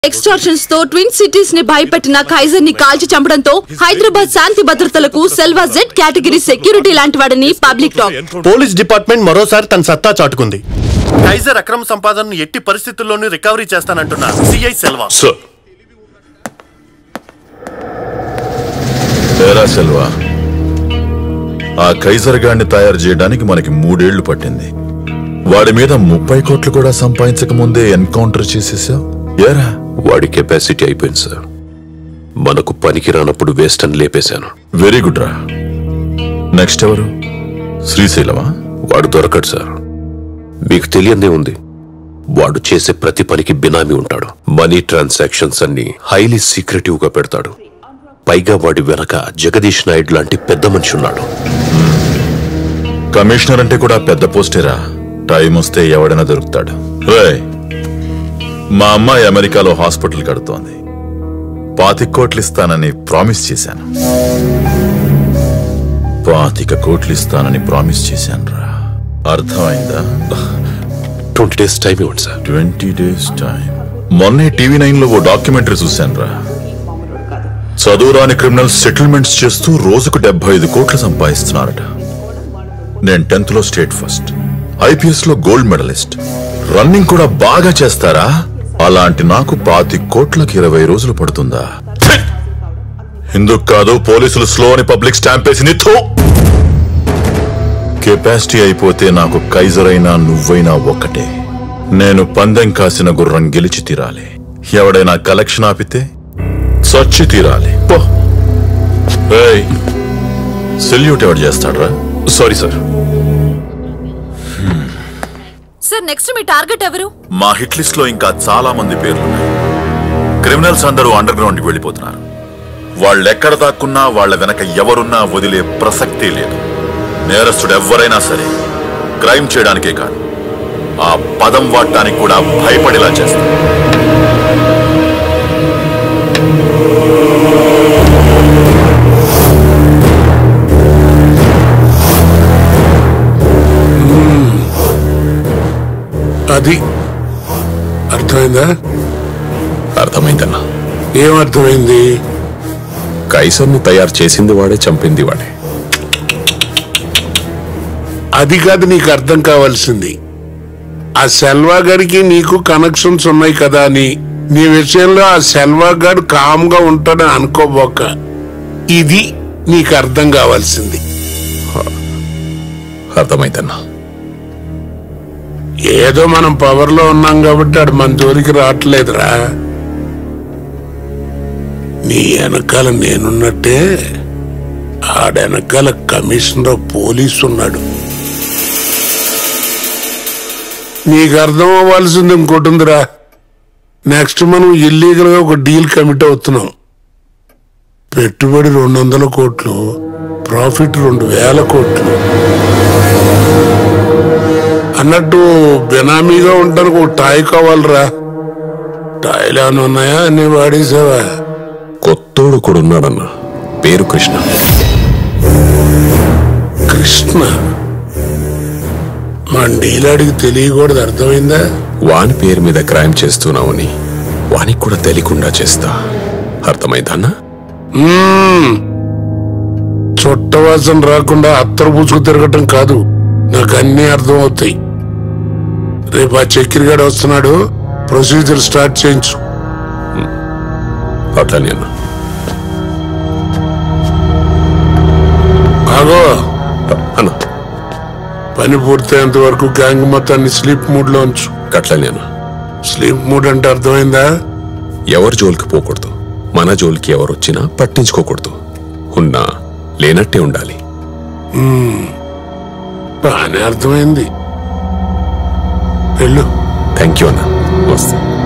Extortions తో twin cities ని భయపెట్టిన ఖైజర్ ని కాల్చి చంపడంతో హైదరాబాద్ శాంతి భద్రతలకు సెల్వా జెడ్ కేటగిరీ సెక్యూరిటీ లాంటి వాడని పబ్లిక్ టాక్ పోలీస్ డిపార్ట్మెంట్ మరోసారి తన సత్తా చాటుకుంది కైజర్ అక్రమ సంపాదనను ఎట్టి పరిస్థితుల్లోనూ రికవరీ చేస్తానంటున్న సిఐ సెల్వా సార్ ఏరా సెల్వా ఆ కైజర్ గాడిని తయారు చేయడానికి మనకి మూడేళ్లు పట్టింది వాడి మీద ముప్పై కోట్లు కూడా సంపాదించక ముందే ఎన్కౌంటర్ చేసేసావు ఏరా వాడి కెపాసిటీ అయిపోయింది సార్ మనకు పనికి రానప్పుడు వేస్ట్ అని లేపేశాను వెరీ గుడ్ రా నెక్స్ట్ ఎవరు శ్రీశైలమా వాడు దొరకడు సార్ మీకు తెలియందే ఉంది వాడు చేసే ప్రతి పనికి బినామీ ఉంటాడు మనీ ట్రాన్సాక్షన్స్ అన్ని హైలీ సీక్రెటివ్ గా పెడతాడు పైగా వాడి వెనక జగదీష్ నాయుడు లాంటి పెద్ద మనిషి ఉన్నాడు కమిషనర్ అంటే కూడా పెద్ద పోస్టేరా టైం వస్తే ఎవడైనా దొరుకుతాడు రేయ్ మా అమ్మాయి అమెరికాలో హాస్పిటల్ కడుతోంది పాతిక కోట్లు ఇస్తానని ప్రామిస్ చేశాను పాతిక కోట్లు ఇస్తానని ప్రామిస్ చేశాను రా అర్థమైందా ట్వంటీ డేస్ టైం ఇవ్వండి సార్ ట్వంటీ డేస్ టైం మొన్నే టీవీ నైన్ లో ఓ డాక్యుమెంటరీ చూశాను రా చదువురాని క్రిమినల్స్ సెటిల్మెంట్స్ చేస్తూ రోజుకు డెబ్బై ఐదు కోట్లు సంపాదిస్తున్నారట నేను టెన్త్ లో స్టేట్ ఫస్ట్ ఐపీఎస్ లో గోల్డ్ మెడలిస్ట్ రన్నింగ్ కూడా బాగా చేస్తారా అలాంటి నాకు పాతి కోట్లకి ఇరవై రోజులు పడుతుందా ఛీ! ఎందుకు కాదు పోలీసులు స్లో అని పబ్లిక్ స్టాంప్ వేసి నిథో కెపాసిటీ అయిపోతే నాకు కైజర్ అయినా నువ్వైనా ఒక్కటే నేను పందెం కాసిన గుర్రం గెలిచి తీరాలి ఎవడైనా కలెక్షన్ ఆపితే చచ్చి తీరాలి పో ఏయ్, సెల్యూట్ ఎవడు చేస్తాడ్రా సారీ సార్ సార్ నెక్స్ట్ మీ టార్గెట్ ఎవరు మా హిట్ లిస్ట్ లో ఇంకా చాలా మంది పేర్లున్నాయి క్రిమినల్స్ అందరూ అండర్ గ్రౌండ్ కి వెళ్ళిపోతున్నారు వాళ్ళెక్కడ దాక్కున్నా వాళ్ళ వెనక ఎవరున్నా వదిలే ప్రసక్తే లేదు నేరస్తుడు ఎవరైనా సరే క్రైమ్ చేయడానికే కాదు ఆ పదం వాడటానికి కూడా భయపడేలా చేస్తారు అది అర్థమైందా అర్థమైందన్నా ఏం అర్థమైంది కైసర్ని తయారు చేసింది వాడే చంపింది వాడే అది కాదు నీకు అర్థం కావాల్సింది ఆ సెల్వా గడికి నీకు కనెక్షన్స్ ఉన్నాయి కదా అని నీ విషయంలో ఆ సెల్వా గడు కామ్గా ఉంటాడని అనుకోబోక ఇది నీకు అర్థం కావాల్సింది అర్థమైందన్నా ఏదో మనం పవర్ లో ఉన్నాం కాబట్టి ఆడు మన జోలికి రావట్లేదురా నీ వెనకాల నేనున్నట్టే ఆడెనకాల కమిషనర్ పోలీసు ఉన్నాడు నీకు అర్థం అవ్వాల్సింది ఇంకోటి ఉందిరా నెక్స్ట్ మనం ఇల్లీగల్ గా ఒక డీల్ కమిట్ అవుతున్నాం పెట్టుబడి రెండు వందల కోట్లు ప్రాఫిట్ రెండు వేల కోట్లు అన్నట్టు బినామీగా ఉండడానికి ఒక టాయ్ కావాలరా టాయ్లు ఏమైనా ఉన్నాయా అన్ని వాడేసావా కొత్తోడు కూడా ఉన్నాడన్నా పేరు కృష్ణ కృష్ణ మన డీలాడికి తెలియకూడదు అర్థమైందా వాని పేరు మీద క్రైమ్ చేస్తున్నామని వానికి కూడా తెలియకుండా చేస్తా అర్థమైందన్నా మ్మ్. చుట్టవాసన రాకుండా అత్తరు పూసుకు తిరగటం కాదు నాకు అన్ని అర్థం అవుతాయి రేపు ఆ చక్కెరగాడు వస్తున్నాడు ప్రొసీజర్ స్టార్ట్ చేయించు అట్లానే అన్నా ఆగో అన్నా పని పూర్తయ్యేంత వరకు గ్యాంగ్ మొత్తాన్ని స్లీప్ మూడ్ లో ఉంచు అట్లానే అన్నా స్లీప్ మూడ్ అంటే అర్థమైందా ఎవరి జోలికి పోకూడదు మన జోలికి ఎవరు వచ్చినా పట్టించుకోకూడదు ఉన్నా లేనట్టే ఉండాలి బాగానే అర్థమైంది వెళ్ళు థ్యాంక్ యూ అన్న వస్తా